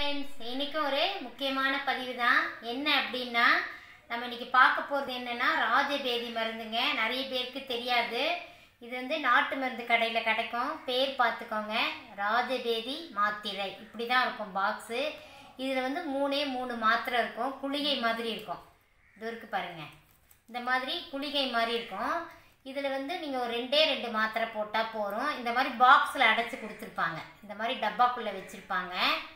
friends இன்னைக்கு ஒரு முக்கியமான பதிவு தான் என்ன அப்படின்னா நம்ம இன்னைக்கு பார்க்க போகிறது என்னன்னா ராஜபேதி மருந்துங்க நிறைய பேருக்கு தெரியாது இது வந்து நாட்டு மருந்து கடையில் கிடைக்கும் பேர் பார்த்துக்கோங்க ராஜபேதி மாத்திரை இப்படி தான் இருக்கும் பாக்ஸு இதில் வந்து மூணே மூணு மாத்திரை இருக்கும் குளிகை மாதிரி இருக்கும் இது இருக்கு பாருங்க இந்த மாதிரி குளிகை மாதிரி இருக்கும் இதில் வந்து நீங்கள் ஒரு ரெண்டே ரெண்டு மாத்திரை போட்டால் போதும் இந்த மாதிரி பாக்ஸில் அடைச்சி கொடுத்துருப்பாங்க இந்த மாதிரி டப்பாக்குள்ளே வச்சுருப்பாங்க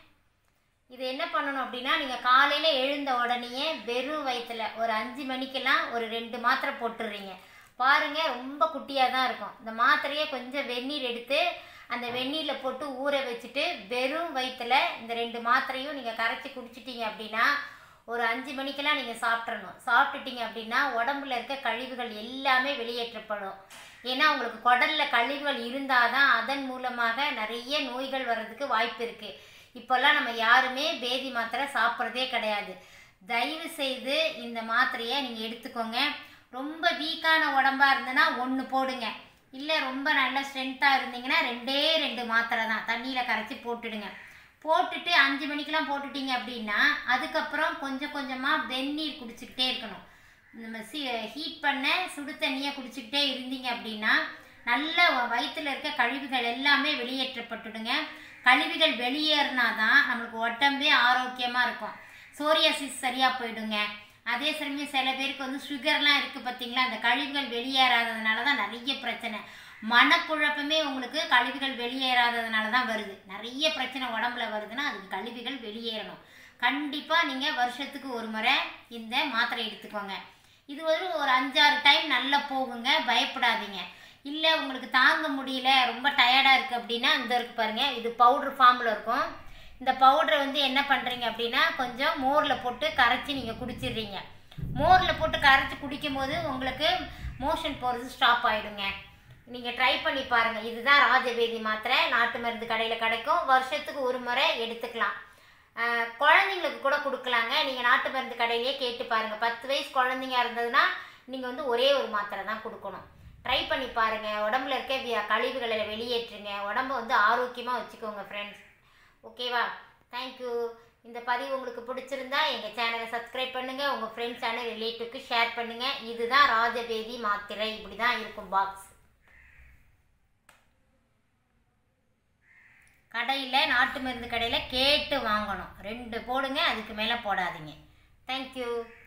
இது என்ன பண்ணணும் அப்படின்னா நீங்கள் காலையில் எழுந்த உடனேயே வெறும் வயிற்றுல ஒரு அஞ்சு மணிக்கெல்லாம் ஒரு ரெண்டு மாத்திரை போட்டுடுறீங்க பாருங்கள் ரொம்ப குட்டியாக தான் இருக்கும் இந்த மாத்திரையை கொஞ்சம் வெந்நீர் எடுத்து அந்த வெந்நீரில் போட்டு ஊற வச்சுட்டு வெறும் வயிற்றுல இந்த ரெண்டு மாத்திரையும் நீங்கள் கரைச்சி குடிச்சிட்டீங்க அப்படின்னா ஒரு அஞ்சு மணிக்கெல்லாம் நீங்கள் சாப்பிட்றணும் சாப்பிட்டுட்டீங்க அப்படின்னா உடம்புல இருக்க கழிவுகள் எல்லாமே வெளியேற்றப்படும் ஏன்னா உங்களுக்கு குடலில் கழிவுகள் இருந்தால் தான் அதன் மூலமாக நிறைய நோய்கள் வர்றதுக்கு வாய்ப்பு இருக்குது இப்போல்லாம் நம்ம யாருமே பேதி மாத்திரை சாப்பிட்றதே கிடையாது தயவு செய்து இந்த மாத்திரையை நீங்கள் எடுத்துக்கோங்க ரொம்ப வீக்கான உடம்பா இருந்ததுன்னா ஒன்று போடுங்க இல்லை ரொம்ப நல்ல ஸ்ட்ரென்த்தாக இருந்தீங்கன்னா ரெண்டே ரெண்டு மாத்திரை தான் தண்ணியில் கரைச்சி போட்டுடுங்க போட்டுட்டு அஞ்சு மணிக்கெலாம் போட்டுட்டீங்க அப்படின்னா அதுக்கப்புறம் கொஞ்சம் கொஞ்சமாக வெந்நீர் குடிச்சிக்கிட்டே இருக்கணும் நம்ம சி ஹீட் பண்ண சுடு தண்ணியை குடிச்சிக்கிட்டே இருந்தீங்க அப்படின்னா நல்ல வயிற்றில் இருக்க கழிவுகள் எல்லாமே வெளியேற்றப்பட்டுடுங்க கழிவுகள் வெளியேறினா தான் நம்மளுக்கு உடம்பே ஆரோக்கியமாக இருக்கும் சோரியாசிஸ் சரியாக போயிடுங்க அதே சமயம் சில பேருக்கு வந்து சுகர்லாம் இருக்குது பார்த்தீங்களா அந்த கழிவுகள் வெளியேறாததுனால தான் நிறைய பிரச்சனை மனக்குழப்பமே உங்களுக்கு கழிவுகள் வெளியேறாததுனால தான் வருது நிறைய பிரச்சனை உடம்புல வருதுன்னா அதுக்கு கழிவுகள் வெளியேறணும் கண்டிப்பாக நீங்கள் வருஷத்துக்கு ஒரு முறை இந்த மாத்திரை எடுத்துக்கோங்க இது ஒரு ஒரு அஞ்சாறு டைம் நல்லா போகுங்க பயப்படாதீங்க இல்லை உங்களுக்கு தாங்க முடியல ரொம்ப டயர்டாக இருக்குது அப்படின்னா இந்த இருக்கு பாருங்கள் இது பவுட்ரு ஃபார்மில் இருக்கும் இந்த பவுடரை வந்து என்ன பண்ணுறீங்க அப்படின்னா கொஞ்சம் மோரில் போட்டு கரைச்சி நீங்கள் குடிச்சிடுறீங்க மோரில் போட்டு கரைச்சி குடிக்கும் போது உங்களுக்கு மோஷன் போகிறது ஸ்டாப் ஆகிடுங்க நீங்கள் ட்ரை பண்ணி பாருங்கள் இதுதான் ராஜவேதி மாத்திரை நாட்டு மருந்து கடையில் கிடைக்கும் வருஷத்துக்கு ஒரு முறை எடுத்துக்கலாம் ஆஹ் குழந்தைங்களுக்கு கூட கொடுக்கலாங்க நீங்கள் நாட்டு மருந்து கடையிலேயே கேட்டு பாருங்கள் பத்து வயசு குழந்தைங்க இருந்ததுன்னா நீங்கள் வந்து ஒரே ஒரு மாத்திரை தான் கொடுக்கணும் ட்ரை பண்ணி பாருங்கள் உடம்புல இருக்க வி- கழிவுகளை வெளியேற்றுங்க உடம்ப வந்து ஆரோக்கியமாக வச்சுக்கோங்க ஃப்ரெண்ட்ஸ் ஓகேவா தேங்க்யூ இந்த பதிவு உங்களுக்கு பிடிச்சிருந்தா எங்கள் சேனலை சப்ஸ்கிரைப் பண்ணுங்கள் உங்கள் ஃப்ரெண்ட்ஸ் சேனல் ரிலேட்டிவ்க்கு ஷேர் பண்ணுங்கள் இதுதான் ராஜபேதி மாத்திரை இப்படி தான் இருக்கும் பாக்ஸ் கடையில் நாட்டு மருந்து கடையில் கேட்டு வாங்கணும் ரெண்டு போடுங்க அதுக்கு மேலே போடாதீங்க தேங்க்யூ